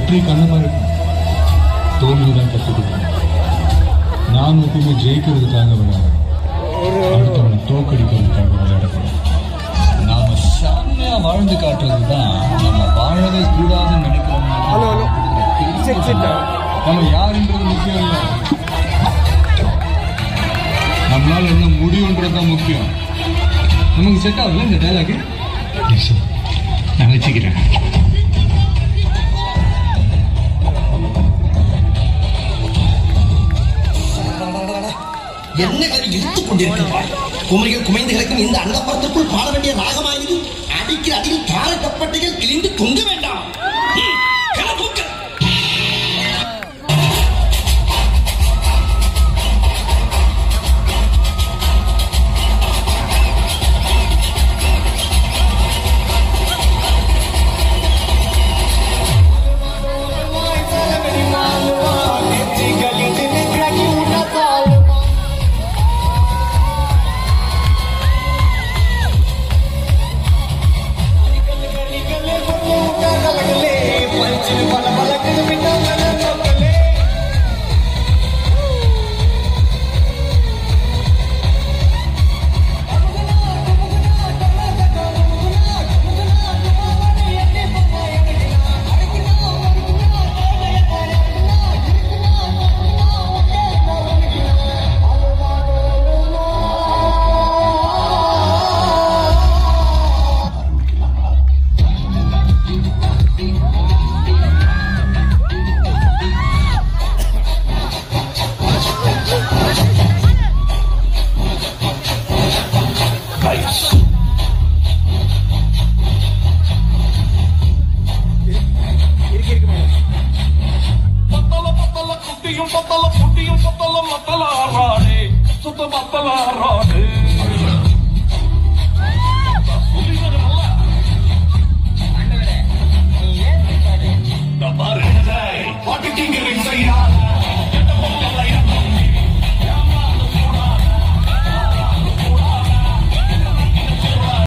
வெற்றி கண்ணமா இருக்கும் தோல்வி தான் கற்றுக்கிட்டேன் நான் எப்பவுமே ஜெயிக்கிறதுக்காக விளையாடுறேன் அடுத்தவனை தோக்கடிக்கிறதுக்காக விளையாடக்கூடாது நாம செம்மையா வாழ்ந்து காட்டுறது தான் நம்ம வாழவே கூடாதுன்னு நினைக்கிறோம் ஹலோ ஹலோ செக் செட்டா நம்ம யாருன்றது முக்கியம் இல்லை நம்மளால என்ன முடியுன்றது தான் முக்கியம் நமக்கு செட் ஆகுதுல இந்த டைலாக் நான் வச்சுக்கிறேன் என்ன கவி இழுத்துக் கொண்டிருக்கிறாய் குமரிகள் குமைந்து கிடக்கும் இந்த அண்டப்படத்திற்குள் பாட வேண்டிய ராகமாயுது அடிக்கிற அடியில் தார தப்பட்டைகள் கிழிந்து தொங்க வேண்டாம் ம், கலப்புக்கள். இருக்கு இருக்கு மேடம் பத்தல பத்தல குட்டியும் பத்தல குட்டியும் பத்தல மத்தல ஆறாடே சுத்த மத்தல ஆறாடே